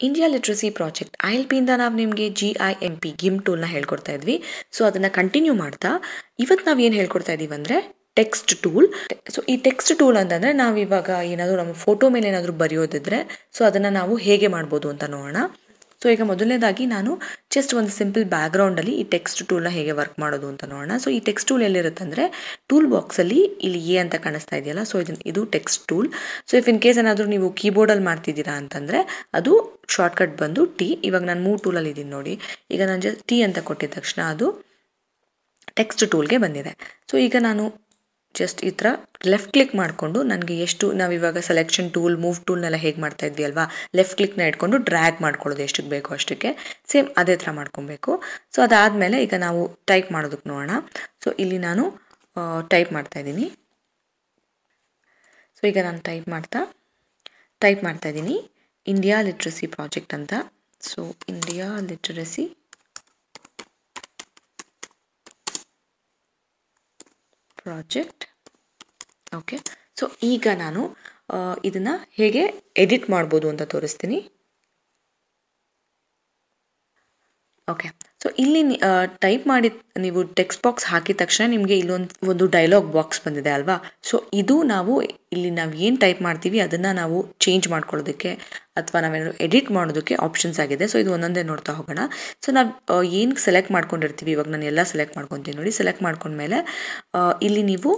India literacy project I L ಪಿಯಿಂದ ನಾವು ನಿಮಗೆ ಜಿ ಐ ಎಮ್ ಪಿ ಗಿಮ್ ಟೂಲ್ನ ಹೇಳ್ಕೊಡ್ತಾ ಇದ್ವಿ ಸೊ ಅದನ್ನು ಕಂಟಿನ್ಯೂ ಮಾಡ್ತಾ ಇವತ್ತು ನಾವು ಏನು ಹೇಳ್ಕೊಡ್ತಾ ಇದ್ದೀವಿ ಅಂದರೆ ಟೆಕ್ಸ್ಟ್ ಟೂಲ್ ಸೊ ಈ ಟೆಕ್ಸ್ಟ್ ಟೂಲ್ ಅಂತಂದರೆ ನಾವು ಇವಾಗ ಏನಾದರೂ ನಮ್ಮ ಫೋಟೋ ಮೇಲೆ ಏನಾದರೂ ಬರೆಯೋದಿದ್ರೆ ಸೊ ಅದನ್ನು ನಾವು ಹೇಗೆ ಮಾಡ್ಬೋದು ಅಂತ ನೋಡೋಣ ಸೊ ಈಗ ಮೊದಲನೇದಾಗಿ ನಾನು ಜಸ್ಟ್ ಒಂದು ಸಿಂಪಲ್ ಬ್ಯಾಕ್ಗ್ರೌಂಡಲ್ಲಿ ಈ ಟೆಕ್ಸ್ಟ್ ಟೂಲ್ನ ಹೇಗೆ ವರ್ಕ್ ಮಾಡೋದು ಅಂತ ನೋಡೋಣ ಸೊ ಈ ಟೆಕ್ಸ್ಟ್ ಟೂಲ್ ಎಲ್ಲಿರುತ್ತೆ ಅಂದರೆ ಟೂಲ್ ಬಾಕ್ಸಲ್ಲಿ ಇಲ್ಲಿ ಎ ಅಂತ ಕಾಣಿಸ್ತಾ ಇದೆಯಲ್ಲ ಸೊ ಇದನ್ನು ಇದು text tool so if in case ಏನಾದರೂ ನೀವು ಕೀಬೋರ್ಡಲ್ಲಿ ಮಾಡ್ತಿದ್ದೀರಾ ಅಂತಂದರೆ ಅದು ಶಾರ್ಟ್ಕಟ್ ಬಂದು ಟಿ ಇವಾಗ ನಾನು ಮೂರು ಟೂಲಲ್ಲಿ ಇದ್ದೀನಿ ನೋಡಿ ಈಗ ನಾನು ಜಸ್ಟ್ ಟಿ ಅಂತ ಕೊಟ್ಟಿದ ತಕ್ಷಣ ಅದು ಟೆಕ್ಸ್ಟ್ ಟೂಲ್ಗೆ ಬಂದಿದೆ ಸೊ ಈಗ ನಾನು ಜಸ್ಟ್ ಈ ಥರ ಲೆಫ್ಟ್ ಕ್ಲಿಕ್ ಮಾಡಿಕೊಂಡು ನನಗೆ ಎಷ್ಟು ನಾವು ಇವಾಗ ಸೆಲೆಕ್ಷನ್ ಟೂಲ್ ಮೂವ್ ಟೂಲ್ನೆಲ್ಲ ಹೇಗೆ ಮಾಡ್ತಾ ಇದ್ವಿ ಅಲ್ವಾ ಲೆಫ್ಟ್ ಕ್ಲಿಕ್ನ ಇಟ್ಕೊಂಡು ಡ್ರ್ಯಾಗ್ ಮಾಡ್ಕೊಳ್ಳೋದು ಎಷ್ಟಕ್ಕೆ ಬೇಕೋ ಅಷ್ಟಕ್ಕೆ ಸೇಮ್ ಅದೇ ಥರ ಮಾಡ್ಕೊಬೇಕು ಸೊ ಅದಾದಮೇಲೆ ಈಗ ನಾವು ಟೈಪ್ ಮಾಡೋದಕ್ಕೆ ನೋಡೋಣ ಸೊ ಇಲ್ಲಿ ನಾನು ಟೈಪ್ ಮಾಡ್ತಾ ಇದ್ದೀನಿ ಸೊ ಈಗ ನಾನು ಟೈಪ್ ಮಾಡ್ತಾ ಟೈಪ್ ಮಾಡ್ತಾ ಇದ್ದೀನಿ ಇಂಡಿಯಾ ಲಿಟ್ರಸಿ ಪ್ರಾಜೆಕ್ಟ್ ಅಂತ so India literacy project okay so ಈಗ ನಾನು ಇದನ್ನು ಹೇಗೆ ಎಡಿಟ್ ಮಾಡ್ಬೋದು ಅಂತ ತೋರಿಸ್ತೀನಿ ಓಕೆ ಸೊ ಇಲ್ಲಿ ಟೈಪ್ ಮಾಡಿ ನೀವು ಟೆಕ್ಸ್ಟ್ ಬಾಕ್ಸ್ ಹಾಕಿದ ತಕ್ಷಣ ನಿಮಗೆ ಇಲ್ಲೊಂದು ಒಂದು ಡೈಲಾಗ್ ಬಾಕ್ಸ್ ಬಂದಿದೆ ಅಲ್ವಾ ಸೊ ಇದು ನಾವು ಇಲ್ಲಿ ನಾವು ಏನು ಟೈಪ್ ಮಾಡ್ತೀವಿ ಅದನ್ನು ನಾವು ಚೇಂಜ್ ಮಾಡ್ಕೊಳ್ಳೋದಕ್ಕೆ ಅಥವಾ ನಾವೇನಾದ್ರು ಎಡಿಟ್ ಮಾಡೋದಕ್ಕೆ ಆಪ್ಷನ್ಸ್ ಆಗಿದೆ ಸೊ ಇದು ಒಂದೊಂದೇ ನೋಡ್ತಾ ಹೋಗೋಣ ಸೊ ನಾವು ಏನು ಸೆಲೆಕ್ಟ್ ಮಾಡ್ಕೊಂಡಿರ್ತೀವಿ ಇವಾಗ ನಾನು ಎಲ್ಲ ಸೆಲೆಕ್ಟ್ ಮಾಡ್ಕೊತೀನಿ ನೋಡಿ ಸೆಲೆಕ್ಟ್ ಮಾಡ್ಕೊಂಡ್ಮೇಲೆ ಇಲ್ಲಿ ನೀವು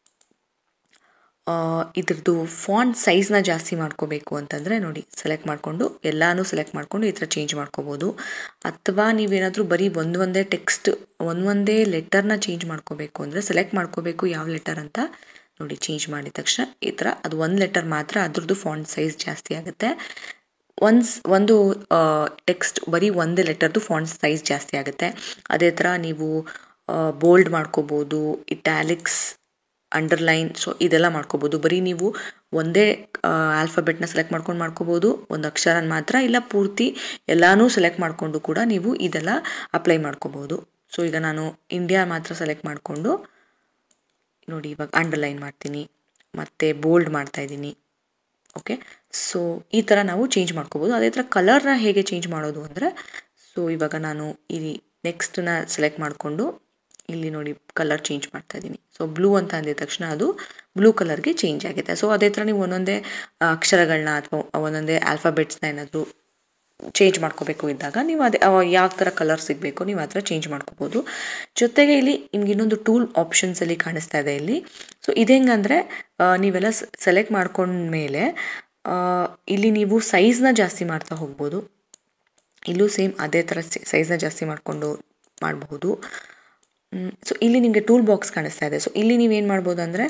ಇದ್ರದ್ದು ಫಾಂಟ್ ಸೈಜ್ನ ಜಾಸ್ತಿ ಮಾಡ್ಕೋಬೇಕು ಅಂತಂದರೆ ನೋಡಿ ಸೆಲೆಕ್ಟ್ ಮಾಡಿಕೊಂಡು ಎಲ್ಲನೂ ಸೆಲೆಕ್ಟ್ ಮಾಡಿಕೊಂಡು ಈ ಥರ ಚೇಂಜ್ ಮಾಡ್ಕೋಬೋದು ಅಥವಾ ನೀವೇನಾದರೂ ಬರೀ ಒಂದು ಒಂದೇ ಟೆಕ್ಸ್ಟ್ ಒಂದೊಂದೇ ಲೆಟರ್ನ ಚೇಂಜ್ ಮಾಡ್ಕೋಬೇಕು ಅಂದರೆ ಸೆಲೆಕ್ಟ್ ಮಾಡ್ಕೋಬೇಕು ಯಾವ ಲೆಟರ್ ಅಂತ ನೋಡಿ ಚೇಂಜ್ ಮಾಡಿದ ತಕ್ಷಣ ಈ ಥರ ಅದು ಒಂದು ಲೆಟರ್ ಮಾತ್ರ ಅದ್ರದ್ದು ಫಾಂಟ್ ಸೈಜ್ ಜಾಸ್ತಿ ಆಗುತ್ತೆ ಒನ್ಸ್ ಒಂದು ಟೆಕ್ಸ್ಟ್ ಬರೀ ಒಂದೇ ಲೆಟರ್ದು ಫಾಂಟ್ ಸೈಜ್ ಜಾಸ್ತಿ ಆಗುತ್ತೆ ಅದೇ ಥರ ನೀವು ಬೋಲ್ಡ್ ಮಾಡ್ಕೋಬೋದು ಇಟ್ಯಾಲಿಕ್ಸ್ ಅಂಡರ್ಲೈನ್ ಸೊ ಇದೆಲ್ಲ ಮಾಡ್ಕೋಬೋದು ಬರೀ ನೀವು ಒಂದೇ ಆಲ್ಫಾಬೆಟ್ನ ಸೆಲೆಕ್ಟ್ ಮಾಡ್ಕೊಂಡು ಮಾಡ್ಕೋಬೋದು ಒಂದು ಅಕ್ಷರನ ಮಾತ್ರ ಇಲ್ಲ ಪೂರ್ತಿ ಎಲ್ಲನೂ ಸೆಲೆಕ್ಟ್ ಮಾಡಿಕೊಂಡು ಕೂಡ ನೀವು ಇದೆಲ್ಲ ಅಪ್ಲೈ ಮಾಡ್ಕೋಬೋದು ಸೊ ಈಗ ನಾನು ಇಂಡಿಯಾ ಮಾತ್ರ ಸೆಲೆಕ್ಟ್ ಮಾಡಿಕೊಂಡು ನೋಡಿ ಇವಾಗ ಅಂಡರ್ಲೈನ್ ಮಾಡ್ತೀನಿ ಮತ್ತು ಬೋಲ್ಡ್ ಮಾಡ್ತಾ ಇದ್ದೀನಿ ಓಕೆ ಸೊ ಈ ಥರ ನಾವು ಚೇಂಜ್ ಮಾಡ್ಕೋಬೋದು ಅದೇ ಥರ ಕಲರ್ನ ಹೇಗೆ ಚೇಂಜ್ ಮಾಡೋದು ಅಂದರೆ ಸೊ ಇವಾಗ ನಾನು ಈ ನೆಕ್ಸ್ಟನ್ನ ಸೆಲೆಕ್ಟ್ ಮಾಡಿಕೊಂಡು ಇಲ್ಲಿ ನೋಡಿ ಕಲರ್ ಚೇಂಜ್ ಮಾಡ್ತಾ ಇದ್ದೀನಿ ಸೊ ಬ್ಲೂ ಅಂತ ಅಂದಿದ ತಕ್ಷಣ ಅದು ಬ್ಲೂ ಕಲರ್ಗೆ ಚೇಂಜ್ ಆಗಿದೆ ಸೊ ಅದೇ ಥರ ನೀವು ಒಂದೊಂದೇ ಅಕ್ಷರಗಳನ್ನ ಅಥವಾ ಒಂದೊಂದೇ ಆಲ್ಫಾಬೆಟ್ಸ್ನ ಏನಾದರೂ ಚೇಂಜ್ ಮಾಡ್ಕೋಬೇಕು ಇದ್ದಾಗ ನೀವು ಅದೇ ಯಾವ ಥರ ಕಲರ್ ಸಿಗಬೇಕು ನೀವು ಆ ಥರ ಚೇಂಜ್ ಮಾಡ್ಕೋಬೋದು ಜೊತೆಗೆ ಇಲ್ಲಿ ನಿಮ್ಗೆ ಇನ್ನೊಂದು ಟೂಲ್ ಆಪ್ಷನ್ಸಲ್ಲಿ ಕಾಣಿಸ್ತಾ ಇದೆ ಇಲ್ಲಿ ಸೊ ಇದು ಹೆಂಗಂದರೆ ನೀವೆಲ್ಲ ಸೆಲೆಕ್ಟ್ ಮಾಡ್ಕೊಂಡ್ಮೇಲೆ ಇಲ್ಲಿ ನೀವು ಸೈಜ್ನ ಜಾಸ್ತಿ ಮಾಡ್ತಾ ಹೋಗ್ಬೋದು ಇಲ್ಲೂ ಸೇಮ್ ಅದೇ ಥರ ಸೈಜ್ನ ಜಾಸ್ತಿ ಮಾಡಿಕೊಂಡು ಮಾಡಬಹುದು ಸೊ ಇಲ್ಲಿ ನಿಮಗೆ ಟೂಲ್ ಬಾಕ್ಸ್ ಕಾಣಿಸ್ತಾ ಇದೆ ಸೊ ಇಲ್ಲಿ ನೀವೇನು ಮಾಡ್ಬೋದು ಅಂದರೆ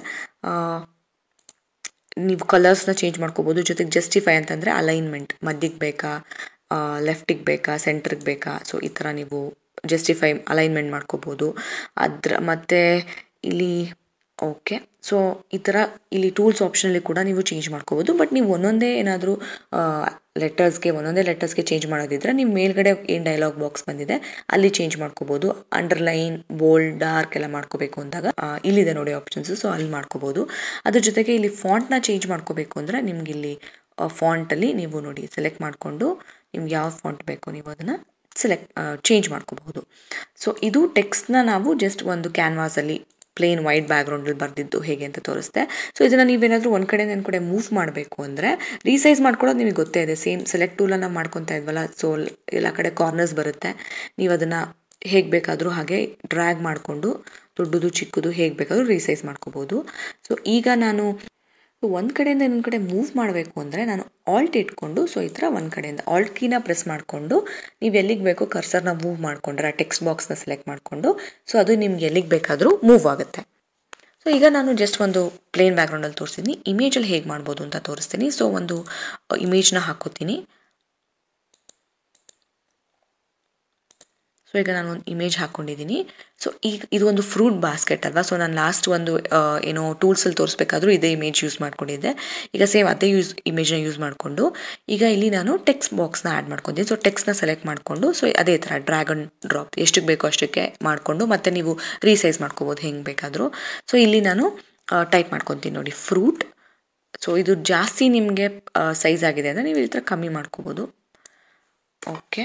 ನೀವು ಕಲರ್ಸ್ನ ಚೇಂಜ್ ಮಾಡ್ಕೋಬೋದು ಜೊತೆಗೆ ಜಸ್ಟಿಫೈ ಅಂತಂದರೆ ಅಲೈನ್ಮೆಂಟ್ ಮಧ್ಯಕ್ಕೆ ಬೇಕಾ ಲೆಫ್ಟಿಗೆ ಬೇಕಾ ಸೆಂಟ್ರಿಗೆ ಬೇಕಾ ಸೊ ಈ ಥರ ನೀವು ಜಸ್ಟಿಫೈ ಅಲೈನ್ಮೆಂಟ್ ಮಾಡ್ಕೋಬೋದು ಅದ್ರ ಮತ್ತು ಇಲ್ಲಿ ಓಕೆ ಸೊ ಈ ಥರ ಇಲ್ಲಿ ಟೂಲ್ಸ್ ಆಪ್ಷನಲ್ಲಿ ಕೂಡ ನೀವು ಚೇಂಜ್ ಮಾಡ್ಕೋಬೋದು ಬಟ್ ನೀವು ಒಂದೊಂದೇ ಏನಾದರೂ ಲೆಟರ್ಸ್ಗೆ ಒಂದೊಂದೇ ಲೆಟರ್ಸ್ಗೆ ಚೇಂಜ್ ಮಾಡೋದಿದ್ರೆ ನೀವು ಮೇಲ್ಗಡೆ ಏನು ಡೈಲಾಗ್ ಬಾಕ್ಸ್ ಬಂದಿದೆ ಅಲ್ಲಿ ಚೇಂಜ್ ಮಾಡ್ಕೋಬೋದು ಅಂಡರ್ಲೈನ್ ಬೋಲ್ಡ್ ಡಾರ್ಕ್ ಎಲ್ಲ ಮಾಡ್ಕೋಬೇಕು ಅಂದಾಗ ಇಲ್ಲಿದೆ ನೋಡಿ ಆಪ್ಷನ್ಸ್ ಸೊ ಅಲ್ಲಿ ಮಾಡ್ಕೋಬೋದು ಅದ್ರ ಜೊತೆಗೆ ಇಲ್ಲಿ ಫಾಂಟ್ನ ಚೇಂಜ್ ಮಾಡ್ಕೋಬೇಕು ಅಂದರೆ ನಿಮ್ಗೆ ಇಲ್ಲಿ ಫಾಂಟಲ್ಲಿ ನೀವು ನೋಡಿ ಸೆಲೆಕ್ಟ್ ಮಾಡಿಕೊಂಡು ನಿಮ್ಗೆ ಯಾವ ಫಾಂಟ್ ಬೇಕು ನೀವು ಅದನ್ನು ಸೆಲೆಕ್ಟ್ ಚೇಂಜ್ ಮಾಡ್ಕೋಬಹುದು ಸೊ ಇದು ಟೆಕ್ಸ್ಟ್ನ ನಾವು ಜಸ್ಟ್ ಒಂದು ಕ್ಯಾನ್ವಾಸಲ್ಲಿ ಪ್ಲೇನ್ ವೈಟ್ ಬ್ಯಾಕ್ಗ್ರೌಂಡಲ್ಲಿ ಬರೆದಿದ್ದು ಹೇಗೆ ಅಂತ ತೋರಿಸ್ತೆ ಸೊ ಇದನ್ನು ನೀವೇನಾದರೂ ಒಂದು ಕಡೆ ಒಂದು ಕಡೆ ಮೂವ್ ಮಾಡಬೇಕು ಅಂದರೆ ರೀಸೈಸ್ ಮಾಡ್ಕೊಳ್ಳೋದು ನಿಮಗೆ ಗೊತ್ತೇ ಇದೆ ಸೇಮ್ ಸೆಲೆಕ್ಟ್ ಟೂಲನ್ನು ಮಾಡ್ಕೊತಾ ಇದ್ವಲ್ಲ ಸೊ ಎಲ್ಲ ಕಡೆ ಕಾರ್ನರ್ಸ್ ಬರುತ್ತೆ ನೀವು ಅದನ್ನು ಹೇಗೆ ಬೇಕಾದರೂ ಹಾಗೆ ಡ್ರ್ಯಾಗ್ ಮಾಡಿಕೊಂಡು ದೊಡ್ಡದು ಚಿಕ್ಕದು ಹೇಗೆ ಬೇಕಾದರೂ ರೀಸೈಸ್ ಮಾಡ್ಕೋಬೋದು ಸೊ ಈಗ ನಾನು ಒಂದು ಕಡೆಯಿಂದ ಇನ್ನೊಂದು ಕಡೆ ಮೂವ್ ಮಾಡಬೇಕು ಅಂದರೆ ನಾನು ಆಲ್ಟ್ ಇಟ್ಕೊಂಡು ಸೊ ಈ ಥರ ಒಂದು ಕಡೆಯಿಂದ ಆಲ್ಟ್ ಕೀನ ಪ್ರೆಸ್ ಮಾಡಿಕೊಂಡು ನೀವು ಎಲ್ಲಿಗೆ ಬೇಕೋ ಕರ್ಸರ್ನ ಮೂವ್ ಮಾಡಿಕೊಂಡ್ರೆ ಆ ಟೆಕ್ಸ್ಟ್ ಬಾಕ್ಸ್ನ ಸೆಲೆಕ್ಟ್ ಮಾಡಿಕೊಂಡು ಸೊ ಅದು ನಿಮ್ಗೆ ಎಲ್ಲಿಗೆ ಬೇಕಾದರೂ ಮೂವ್ ಆಗುತ್ತೆ ಸೊ ಈಗ ನಾನು ಜಸ್ಟ್ ಒಂದು ಪ್ಲೇನ್ ಬ್ಯಾಕ್ಗ್ರೌಂಡಲ್ಲಿ ತೋರಿಸ್ತೀನಿ ಇಮೇಜಲ್ಲಿ ಹೇಗೆ ಮಾಡ್ಬೋದು ಅಂತ ತೋರಿಸ್ತೀನಿ ಸೊ ಒಂದು ಇಮೇಜ್ನ ಹಾಕೋತೀನಿ ಸೊ ಈಗ ನಾನು ಒಂದು ಇಮೇಜ್ ಹಾಕ್ಕೊಂಡಿದ್ದೀನಿ ಸೊ ಈಗ ಇದು ಒಂದು ಫ್ರೂಟ್ ಬಾಸ್ಕೆಟ್ ಅಲ್ವಾ ಸೊ ನಾನು ಲಾಸ್ಟ್ ಒಂದು ಏನೋ ಟೂಲ್ಸಲ್ಲಿ ತೋರಿಸ್ಬೇಕಾದ್ರೂ ಇದೇ ಇಮೇಜ್ ಯೂಸ್ ಮಾಡ್ಕೊಂಡಿದ್ದೆ ಈಗ ಸೇಮ್ ಅದೇ ಯೂಸ್ ಇಮೇಜ್ನ ಯೂಸ್ ಮಾಡಿಕೊಂಡು ಈಗ ಇಲ್ಲಿ ನಾನು ಟೆಕ್ಸ್ಟ್ ಬಾಕ್ಸ್ನ ಆ್ಯಡ್ ಮಾಡ್ಕೊತೀನಿ ಸೊ ಟೆಕ್ಸ್ಟ್ನ ಸೆಲೆಕ್ಟ್ ಮಾಡಿಕೊಂಡು ಸೊ ಅದೇ ಥರ ಡ್ರ್ಯಾಗನ್ ಡ್ರಾಪ್ ಎಷ್ಟಕ್ಕೆ ಬೇಕೋ ಅಷ್ಟಕ್ಕೆ ಮಾಡಿಕೊಂಡು ಮತ್ತು ನೀವು ರೀಸೈಸ್ ಮಾಡ್ಕೋಬೋದು ಹೆಂಗೆ ಬೇಕಾದರೂ ಸೊ ಇಲ್ಲಿ ನಾನು ಟೈಪ್ ಮಾಡ್ಕೊತೀನಿ ನೋಡಿ ಫ್ರೂಟ್ ಸೊ ಇದು ಜಾಸ್ತಿ ನಿಮಗೆ ಸೈಜ್ ಆಗಿದೆ ಅಂದರೆ ನೀವು ಈ ಥರ ಕಮ್ಮಿ ಮಾಡ್ಕೋಬೋದು ಓಕೆ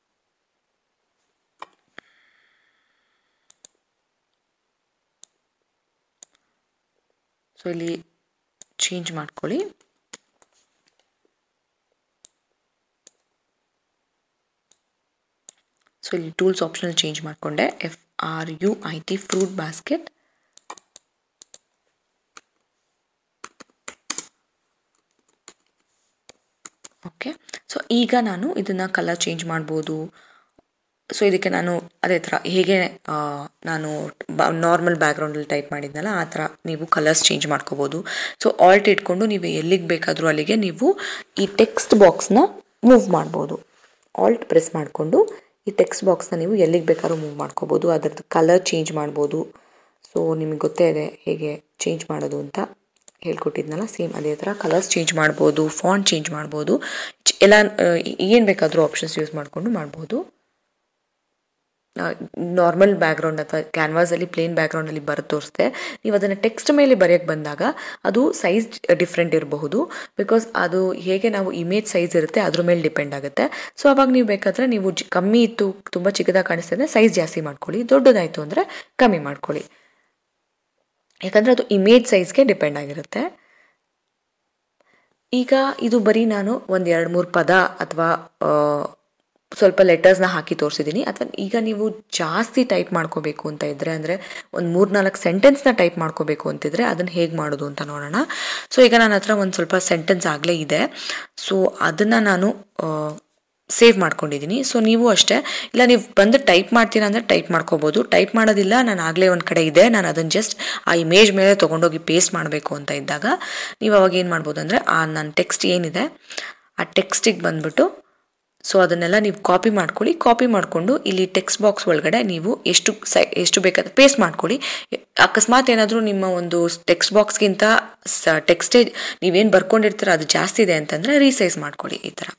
ಸೊ ಇಲ್ಲಿ ಚೇಂಜ್ ಮಾಡ್ಕೊಳ್ಳಿ ಸೊ ಇಲ್ಲಿ ಟೂಲ್ಸ್ ಆಪ್ಷನಲ್ ಚೇಂಜ್ ಮಾಡಿಕೊಂಡೆ F R U I T fruit basket okay so ಈಗ ನಾನು ಇದನ್ನು ಕಲರ್ ಚೇಂಜ್ ಮಾಡ್ಬೋದು ಸೊ ಇದಕ್ಕೆ ನಾನು ಅದೇ ಥರ ಹೇಗೆ ಆ, ನಾನು ಬ ನಾರ್ಮಲ್ ಬ್ಯಾಕ್ಗ್ರೌಂಡಲ್ಲಿ ಟೈಪ್ ಮಾಡಿದ್ನಲ್ಲ ಆ ಥರ ನೀವು ಕಲರ್ಸ್ ಚೇಂಜ್ ಮಾಡ್ಕೋಬೋದು ಸೊ ಆಲ್ಟ್ ಇಟ್ಕೊಂಡು ನೀವು ಎಲ್ಲಿಗೆ ಬೇಕಾದರೂ ಅಲ್ಲಿಗೆ ನೀವು ಈ ಟೆಕ್ಸ್ಟ್ ಬಾಕ್ಸ್ನ ಮೂವ್ ಮಾಡ್ಬೋದು ಆಲ್ಟ್ ಪ್ರೆಸ್ ಮಾಡಿಕೊಂಡು ಈ ಟೆಕ್ಸ್ಟ್ ಬಾಕ್ಸ್ನ ನೀವು ಎಲ್ಲಿಗೆ ಬೇಕಾದ್ರೂ ಮೂವ್ ಮಾಡ್ಕೋಬೋದು ಅದರದ್ದು ಕಲರ್ ಚೇಂಜ್ ಮಾಡ್ಬೋದು ಸೊ ನಿಮಗೆ ಗೊತ್ತೇ ಇದೆ ಹೇಗೆ ಚೇಂಜ್ ಮಾಡೋದು ಅಂತ ಹೇಳ್ಕೊಟ್ಟಿದ್ನಲ್ಲ ಸೇಮ್ ಅದೇ ಥರ ಕಲರ್ಸ್ ಚೇಂಜ್ ಮಾಡ್ಬೋದು ಫಾಂಟ್ ಚೇಂಜ್ ಮಾಡ್ಬೋದು ಚ್- ಎಲ್ಲ ಏನು ಬೇಕಾದರೂ ಆಪ್ಷನ್ಸ್ ಯೂಸ್ ಮಾಡಿಕೊಂಡು ಮಾಡ್ಬೋದು ನಾರ್ಮಲ್ ಬ್ಯಾಕ್ಗ್ರೌಂಡ್ ಅಥವಾ ಕ್ಯಾನ್ವಾಸಲ್ಲಿ ಪ್ಲೇನ್ ಬ್ಯಾಕ್ಗ್ರೌಂಡಲ್ಲಿ ಬರೆದು ತೋರಿಸ್ದೆ ನೀವು ಅದನ್ನು ಟೆಕ್ಸ್ಟ್ ಮೇಲೆ ಬರೆಯೋಕ್ಕೆ ಬಂದಾಗ ಅದು ಸೈಜ್ ಡಿಫ್ರೆಂಟ್ ಇರಬಹುದು ಬಿಕಾಸ್ ಅದು ಹೇಗೆ ನಾವು ಇಮೇಜ್ ಸೈಜ್ ಇರುತ್ತೆ ಅದ್ರ ಮೇಲೆ ಡಿಪೆಂಡ್ ಆಗುತ್ತೆ ಸೊ ಅವಾಗ ನೀವು ಬೇಕಾದರೆ ನೀವು ಜಿ- ಕಮ್ಮಿ ಇತ್ತು ತುಂಬ ಚಿಕ್ಕದಾಗಿ ಕಾಣಿಸ್ತದೆ ಸೈಜ್ ಜಾಸ್ತಿ ಮಾಡ್ಕೊಳ್ಳಿ ದೊಡ್ಡದಾಯಿತು ಅಂದರೆ ಕಮ್ಮಿ ಮಾಡ್ಕೊಳ್ಳಿ ಯಾಕಂದರೆ ಅದು ಇಮೇಜ್ ಸೈಜ್ಗೆ ಡಿಪೆಂಡ್ ಆಗಿರುತ್ತೆ ಈಗ ಇದು ಬರೀ ನಾನು ಒಂದು ಎರಡು ಮೂರು ಪದ ಅಥವಾ ಸ್ವಲ್ಪ ಲೆಟರ್ಸ್ನ ಹಾಕಿ ತೋರಿಸಿದ್ದೀನಿ ಅಥವಾ ಈಗ ನೀವು ಜಾಸ್ತಿ ಟೈಪ್ ಮಾಡ್ಕೋಬೇಕು ಅಂತ ಇದ್ದರೆ ಅಂದರೆ ಒಂದು ಮೂರು ನಾಲ್ಕು ಸೆಂಟೆನ್ಸ್ನ ಟೈಪ್ ಮಾಡ್ಕೋಬೇಕು ಅಂತಿದ್ರೆ ಅದನ್ನು ಹೇಗೆ ಮಾಡೋದು ಅಂತ ನೋಡೋಣ ಸೊ ಈಗ ನನ್ನ ಹತ್ರ ಒಂದು ಸ್ವಲ್ಪ ಸೆಂಟೆನ್ಸ್ ಆಗಲೇ ಇದೆ ಸೊ ಅದನ್ನು ನಾನು ಸೇವ್ ಮಾಡ್ಕೊಂಡಿದ್ದೀನಿ ಸೊ ನೀವು ಅಷ್ಟೇ ಇಲ್ಲ ನೀವು ಬಂದು ಟೈಪ್ ಮಾಡ್ತೀರಾ ಅಂದರೆ ಟೈಪ್ ಮಾಡ್ಕೋಬೋದು ಟೈಪ್ ಮಾಡೋದಿಲ್ಲ ನಾನು ಆಗಲೇ ಒಂದು ಕಡೆ ಇದೆ ನಾನು ಅದನ್ನು ಜಸ್ಟ್ ಆ ಇಮೇಜ್ ಮೇಲೆ ತೊಗೊಂಡೋಗಿ ಪೇಸ್ಟ್ ಮಾಡಬೇಕು ಅಂತ ಇದ್ದಾಗ ನೀವು ಅವಾಗ ಏನು ಮಾಡ್ಬೋದು ಅಂದರೆ ಆ ನನ್ನ ಟೆಕ್ಸ್ಟ್ ಏನಿದೆ ಆ ಟೆಕ್ಸ್ಟಿಗೆ ಬಂದ್ಬಿಟ್ಟು ಸೊ ಅದನ್ನೆಲ್ಲ ನೀವು ಕಾಪಿ ಮಾಡ್ಕೊಳ್ಳಿ ಕಾಪಿ ಮಾಡಿಕೊಂಡು ಇಲ್ಲಿ ಟೆಕ್ಸ್ಟ್ ಬಾಕ್ಸ್ ಒಳಗಡೆ ನೀವು ಎಷ್ಟು ಸೈ ಎಷ್ಟು ಬೇಕಾದ್ರೆ ಪೇಸ್ಟ್ ಮಾಡ್ಕೊಳ್ಳಿ ಅಕಸ್ಮಾತ್ ಏನಾದರೂ ನಿಮ್ಮ ಒಂದು ಟೆಕ್ಸ್ಟ್ ಬಾಕ್ಸ್ಗಿಂತ ಸ ಟೆಕ್ಸ್ಟೇ ನೀವೇನು ಬರ್ಕೊಂಡಿರ್ತೀರ ಅದು ಜಾಸ್ತಿ ಇದೆ ಅಂತಂದರೆ ರೀಸೈಸ್ ಮಾಡ್ಕೊಳ್ಳಿ ಈ ಥರ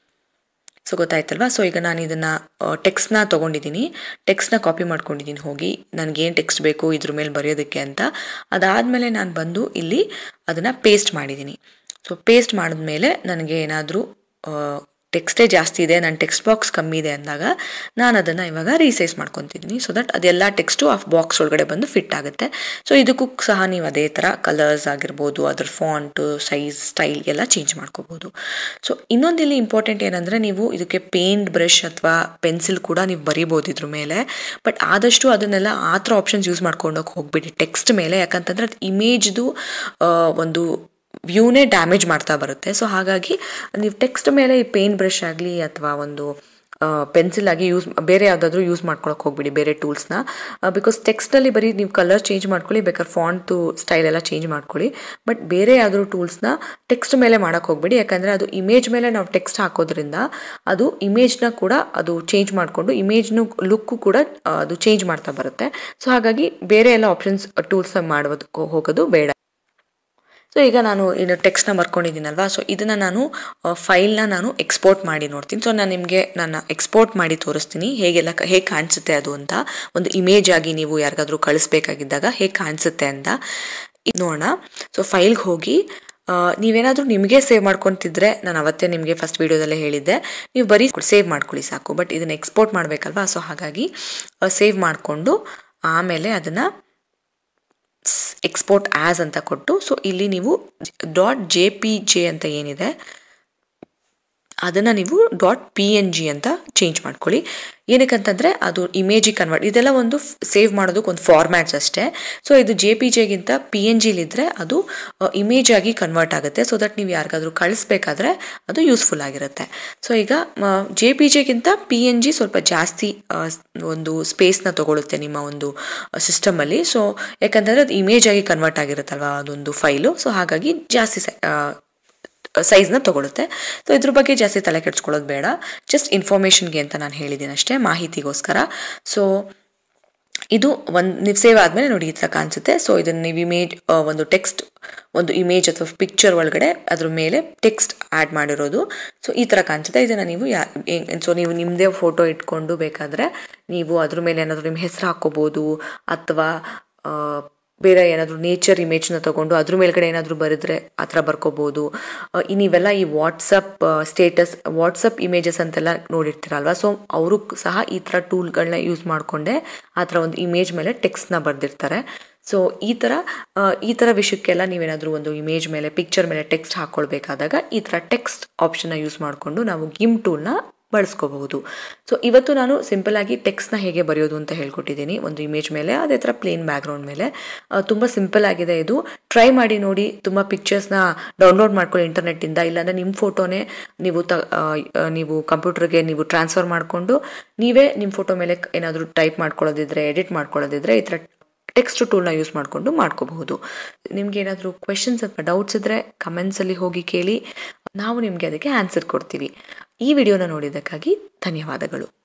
ಸೊ ಗೊತ್ತಾಯ್ತಲ್ವಾ ಸೊ ಈಗ ನಾನು ಇದನ್ನು ಟೆಕ್ಸ್ಟ್ನ ತೊಗೊಂಡಿದ್ದೀನಿ ಟೆಕ್ಸ್ಟ್ನ ಕಾಪಿ ಮಾಡ್ಕೊಂಡಿದ್ದೀನಿ ಹೋಗಿ ನನಗೇನು ಟೆಕ್ಸ್ಟ್ ಬೇಕು ಇದ್ರ ಮೇಲೆ ಬರೆಯೋದಕ್ಕೆ ಅಂತ ಅದಾದಮೇಲೆ ನಾನು ಬಂದು ಇಲ್ಲಿ ಅದನ್ನು ಪೇಸ್ಟ್ ಮಾಡಿದ್ದೀನಿ ಸೊ ಪೇಸ್ಟ್ ಮಾಡಿದ್ಮೇಲೆ ನನಗೆ ಏನಾದರೂ ಟೆಕ್ಸ್ಟೇ ಜಾಸ್ತಿ ಇದೆ ನನ್ನ ಟೆಕ್ಸ್ಟ್ ಬಾಕ್ಸ್ ಕಮ್ಮಿ ಇದೆ ಅಂದಾಗ ನಾನು ಅದನ್ನು ಇವಾಗ ರೀಸೈಸ್ ಮಾಡ್ಕೊತಿದ್ದೀನಿ ಸೊ ದಟ್ ಅದೆಲ್ಲ ಟೆಕ್ಸ್ಟು ಆ ಬಾಕ್ಸ್ ಒಳಗಡೆ ಬಂದು ಫಿಟ್ ಆಗುತ್ತೆ ಸೊ ಇದಕ್ಕೂ ಸಹ ನೀವು ಅದೇ ಥರ ಕಲರ್ಸ್ ಆಗಿರ್ಬೋದು ಅದ್ರ ಫಾಂಟು ಸೈಜ್ ಸ್ಟೈಲ್ ಎಲ್ಲ ಚೇಂಜ್ ಮಾಡ್ಕೋಬೋದು ಸೊ ಇನ್ನೊಂದು ಇಲ್ಲಿ ಇಂಪಾರ್ಟೆಂಟ್ ಏನಂದರೆ ನೀವು ಇದಕ್ಕೆ ಪೇಂಟ್ ಬ್ರಷ್ ಅಥವಾ ಪೆನ್ಸಿಲ್ ಕೂಡ ನೀವು ಬರಿಬೋದು ಇದ್ರ ಮೇಲೆ ಬಟ್ ಆದಷ್ಟು ಅದನ್ನೆಲ್ಲ ಆ ಥರ ಆಪ್ಷನ್ಸ್ ಯೂಸ್ ಮಾಡ್ಕೊಂಡೋಗಿ ಹೋಗ್ಬಿಡಿ ಟೆಕ್ಸ್ಟ್ ಮೇಲೆ ಯಾಕಂತಂದರೆ ಅದು ಇಮೇಜ್ದು ಒಂದು ವ್ಯೂನೇ ಡ್ಯಾಮೇಜ್ ಮಾಡ್ತಾ ಬರುತ್ತೆ ಸೊ ಹಾಗಾಗಿ ನೀವು ಟೆಕ್ಸ್ಟ್ ಮೇಲೆ ಈ ಪೇನ್ ಬ್ರಷ್ ಆಗಲಿ ಅಥವಾ ಒಂದು ಪೆನ್ಸಿಲ್ ಆಗಿ ಯೂಸ್ ಬೇರೆ ಯಾವುದಾದ್ರೂ ಯೂಸ್ ಮಾಡ್ಕೊಳಕ್ಕೆ ಹೋಗ್ಬಿಡಿ ಬೇರೆ ಟೂಲ್ಸ್ನ ಬಿಕಾಸ್ ಟೆಕ್ಸ್ಟಲ್ಲಿ ಬರೀ ನೀವು ಕಲರ್ ಚೇಂಜ್ ಮಾಡ್ಕೊಳ್ಳಿ ಬೇಕಾದ್ರೆ ಫಾಂಟು ಸ್ಟೈಲ್ ಎಲ್ಲ ಚೇಂಜ್ ಮಾಡ್ಕೊಳ್ಳಿ ಬಟ್ ಬೇರೆ ಯಾವ್ದಾದ್ರು ಟೂಲ್ಸ್ನ ಟೆಕ್ಸ್ಟ್ ಮೇಲೆ ಮಾಡೋಕ್ಕೆ ಹೋಗ್ಬಿಡಿ ಯಾಕಂದರೆ ಅದು ಇಮೇಜ್ ಮೇಲೆ ನಾವು ಟೆಕ್ಸ್ಟ್ ಹಾಕೋದ್ರಿಂದ ಅದು ಇಮೇಜ್ನ ಕೂಡ ಅದು ಚೇಂಜ್ ಮಾಡಿಕೊಂಡು ಇಮೇಜ್ನು ಲುಕ್ಕು ಕೂಡ ಆ, ಅದು ಚೇಂಜ್ ಮಾಡ್ತಾ ಬರುತ್ತೆ ಸೊ ಹಾಗಾಗಿ ಬೇರೆ ಎಲ್ಲ ಆಪ್ಷನ್ಸ್ ಟೂಲ್ಸ್ನ ಮಾಡೋದಕ್ಕೆ ಹೋಗೋದು ಬೇಡ ಸೊ ಈಗ ನಾನು ಏನು ಟೆಕ್ಸ್ಟ್ನ ಬರ್ಕೊಂಡಿದ್ದೀನಲ್ವಾ ಸೊ ಇದನ್ನು ನಾನು ಫೈಲ್ನ ನಾನು ಎಕ್ಸ್ಪೋರ್ಟ್ ಮಾಡಿ ನೋಡ್ತೀನಿ ಸೊ ನಾನು ನಿಮಗೆ ನಾನು ಎಕ್ಸ್ಪೋರ್ಟ್ ಮಾಡಿ ತೋರಿಸ್ತೀನಿ ಹೇಗೆಲ್ಲ ಕ- ಹೇಗೆ ಕಾಣಿಸುತ್ತೆ ಅದು ಅಂತ ಒಂದು ಇಮೇಜ್ ಆಗಿ ನೀವು ಯಾರಿಗಾದ್ರೂ ಕಳಿಸ್ಬೇಕಾಗಿದ್ದಾಗ ಹೇಗೆ ಕಾಣಿಸುತ್ತೆ ಅಂತ ಇದ್ ನೋಡೋಣ ಸೊ ಫೈಲ್ಗೆ ಹೋಗಿ ಆ, ನೀವೇನಾದರೂ ನಿಮಗೆ ಸೇವ್ ಮಾಡ್ಕೊತಿದ್ರೆ ನಾನು ಅವತ್ತೇ ನಿಮಗೆ ಫಸ್ಟ್ ವೀಡಿಯೋದಲ್ಲೇ ಹೇಳಿದ್ದೆ ನೀವು ಬರೀ ಸೇವ್ ಮಾಡ್ಕೊಳ್ಳಿ ಸಾಕು ಬಟ್ ಇದನ್ನು ಎಕ್ಸ್ಪೋರ್ಟ್ ಮಾಡಬೇಕಲ್ವಾ ಸೊ ಹಾಗಾಗಿ ಸೇವ್ ಮಾಡಿಕೊಂಡು ಆಮೇಲೆ ಅದನ್ನು ಎಕ್ಸ್ಪೋರ್ಟ್ ಆ್ಯಸ್ ಅಂತ ಕೊಟ್ಟು ಸೊ ಇಲ್ಲಿ ನೀವು ಡಾಟ್ ಜೆ ಪಿ ಜೆ ಅಂತ ಏನಿದೆ ಅದನ್ನು ನೀವು ಡಾಟ್ ಪಿ ಎನ್ ಜಿ ಅಂತ ಚೇಂಜ್ ಮಾಡ್ಕೊಳ್ಳಿ ಏನಕ್ಕಂತಂದರೆ ಅದು ಇಮೇಜಿಗೆ ಕನ್ವರ್ಟ್ ಇದೆಲ್ಲ ಒಂದು ಸೇವ್ ಮಾಡೋದಕ್ಕೆ ಒಂದು ಫಾರ್ಮ್ಯಾಟ್ಸ್ ಅಷ್ಟೇ ಸೊ ಇದು ಜೆ ಪಿ ಜೆಗಿಂತ ಪಿ ಎನ್ ಜಿಲಿದ್ದರೆ ಅದು ಇಮೇಜ್ ಆಗಿ ಕನ್ವರ್ಟ್ ಆಗುತ್ತೆ ಸೊ ದಟ್ ನೀವು ಯಾರಿಗಾದ್ರೂ ಕಳಿಸ್ಬೇಕಾದ್ರೆ ಅದು ಯೂಸ್ಫುಲ್ ಆಗಿರುತ್ತೆ ಸೊ ಈಗ ಜೆ ಪಿ ಜೆಗಿಂತ ಪಿ ಎನ್ ಜಿ ಸ್ವಲ್ಪ ಜಾಸ್ತಿ ಆ, ಒಂದು ಸ್ಪೇಸ್ನ ತಗೊಳುತ್ತೆ ನಿಮ್ಮ ಒಂದು ಸಿಸ್ಟಮಲ್ಲಿ ಸೊ ಯಾಕಂತಂದರೆ ಅದು ಇಮೇಜ್ ಆಗಿ ಕನ್ವರ್ಟ್ ಆಗಿರುತ್ತಲ್ವ ಅದೊಂದು ಫೈಲು ಸೊ ಹಾಗಾಗಿ ಜಾಸ್ತಿ ಸೈ- ಆ, ಸೈಜ್ನ ತಗೊಳುತ್ತೆ ಸೊ ಇದ್ರ ಬಗ್ಗೆ ಜಾಸ್ತಿ ತಲೆ ಕೆಡ್ಸ್ಕೊಳ್ಳೋದು ಬೇಡ ಜಸ್ಟ್ ಇನ್ಫಾರ್ಮೇಷನ್ಗೆ ಅಂತ ನಾನು ಹೇಳಿದ್ದೀನಿ ಅಷ್ಟೇ ಮಾಹಿತಿಗೋಸ್ಕರ ಸೊ ಇದು ಒಂದು ನೀವು ಸೇವ್ ಆದಮೇಲೆ ನೋಡಿ ಈ ಥರ ಕಾಣಿಸುತ್ತೆ ಸೊ ಇದನ್ನು ನೀವು ಇಮೇಜ್ ಒಂದು ಟೆಕ್ಸ್ಟ್ ಒಂದು ಇಮೇಜ್ ಅಥವಾ ಪಿಕ್ಚರ್ ಒಳಗಡೆ ಅದ್ರ ಮೇಲೆ ಟೆಕ್ಸ್ಟ್ ಆ್ಯಡ್ ಮಾಡಿರೋದು ಸೊ ಈ ಥರ ಕಾಣಿಸುತ್ತೆ ಇದನ್ನು ನೀವು ಯಾ ಸೊ ನೀವು ನಿಮ್ಮದೇ ಫೋಟೋ ಇಟ್ಕೊಂಡು ಬೇಕಾದರೆ ನೀವು ಅದ್ರ ಮೇಲೆ ಏನಾದರೂ ನಿಮ್ಮ ಹೆಸರು ಹಾಕ್ಕೋಬೋದು ಅಥವಾ ಬೇರೆ ಏನಾದರೂ ನೇಚರ್ ಇಮೇಜ್ನ ತಗೊಂಡು ಅದ್ರ ಮೇಲ್ಗಡೆ ಏನಾದರೂ ಬರೆದ್ರೆ ಆ ಥರ ಬರ್ಕೋಬೋದು ನೀವೆಲ್ಲ ಈ ವಾಟ್ಸಪ್ ಸ್ಟೇಟಸ್ ವಾಟ್ಸಪ್ ಇಮೇಜಸ್ ಅಂತೆಲ್ಲ ನೋಡಿರ್ತೀರಲ್ವ ಸೊ ಅವರು ಸಹ ಈ ಥರ ಟೂಲ್ಗಳನ್ನ ಯೂಸ್ ಮಾಡಿಕೊಂಡೆ ಆ ಥರ ಒಂದು ಇಮೇಜ್ ಮೇಲೆ ಟೆಕ್ಸ್ಟ್ನ ಬರೆದಿರ್ತಾರೆ ಸೊ ಈ ಥರ ಈ ಥರ ವಿಷಯಕ್ಕೆಲ್ಲ ನೀವೇನಾದರೂ ಒಂದು ಇಮೇಜ್ ಮೇಲೆ ಪಿಕ್ಚರ್ ಮೇಲೆ ಟೆಕ್ಸ್ಟ್ ಹಾಕ್ಕೊಳ್ಬೇಕಾದಾಗ ಈ ಥರ ಟೆಕ್ಸ್ಟ್ ಆಪ್ಷನ್ನ ಯೂಸ್ ಮಾಡಿಕೊಂಡು ನಾವು ಗಿಮ್ ಟೂಲ್ನ ಬಳಸ್ಕೋಬಹುದು ಸೊ ಇವತ್ತು ನಾನು ಸಿಂಪಲ್ ಆಗಿ ಟೆಕ್ಸ್ಟ್ನ ಹೇಗೆ ಬರೆಯೋದು ಅಂತ ಹೇಳ್ಕೊಟ್ಟಿದ್ದೀನಿ ಒಂದು ಇಮೇಜ್ ಮೇಲೆ ಅದೇ ಥರ ಪ್ಲೇನ್ ಬ್ಯಾಕ್ಗ್ರೌಂಡ್ ಮೇಲೆ ತುಂಬ ಸಿಂಪಲ್ ಆಗಿದೆ ಇದು ಟ್ರೈ ಮಾಡಿ ನೋಡಿ ತುಂಬ ಪಿಕ್ಚರ್ಸ್ನ ಡೌನ್ಲೋಡ್ ಮಾಡ್ಕೊಳ್ಳಿ ಇಂಟರ್ನೆಟ್ಟಿಂದ ಇಲ್ಲಾಂದರೆ ನಿಮ್ಮ ಫೋಟೋನೇ ನೀವು ತ ನೀವು ಕಂಪ್ಯೂಟರ್ಗೆ ನೀವು ಟ್ರಾನ್ಸ್ಫರ್ ಮಾಡಿಕೊಂಡು ನೀವೇ ನಿಮ್ಮ ಫೋಟೋ ಮೇಲೆ ಏನಾದರೂ ಟೈಪ್ ಮಾಡ್ಕೊಳ್ಳೋದಿದ್ರೆ ಎಡಿಟ್ ಮಾಡ್ಕೊಳ್ಳೋದಿದ್ರೆ ಈ ಥರ ಟೆಕ್ಸ್ಟ್ ಟೂಲ್ನ ಯೂಸ್ ಮಾಡಿಕೊಂಡು ಮಾಡ್ಕೋಬಹುದು ನಿಮ್ಗೆ ಏನಾದರೂ ಕ್ವೆಶನ್ಸ್ ಅಥವಾ ಡೌಟ್ಸ್ ಇದ್ದರೆ ಕಮೆಂಟ್ಸಲ್ಲಿ ಹೋಗಿ ಕೇಳಿ ನಾವು ನಿಮಗೆ ಅದಕ್ಕೆ ಆನ್ಸರ್ ಕೊಡ್ತೀವಿ ಈ ವಿಡಿಯೋನ ನೋಡಿದ್ದಕ್ಕಾಗಿ ಧನ್ಯವಾದಗಳು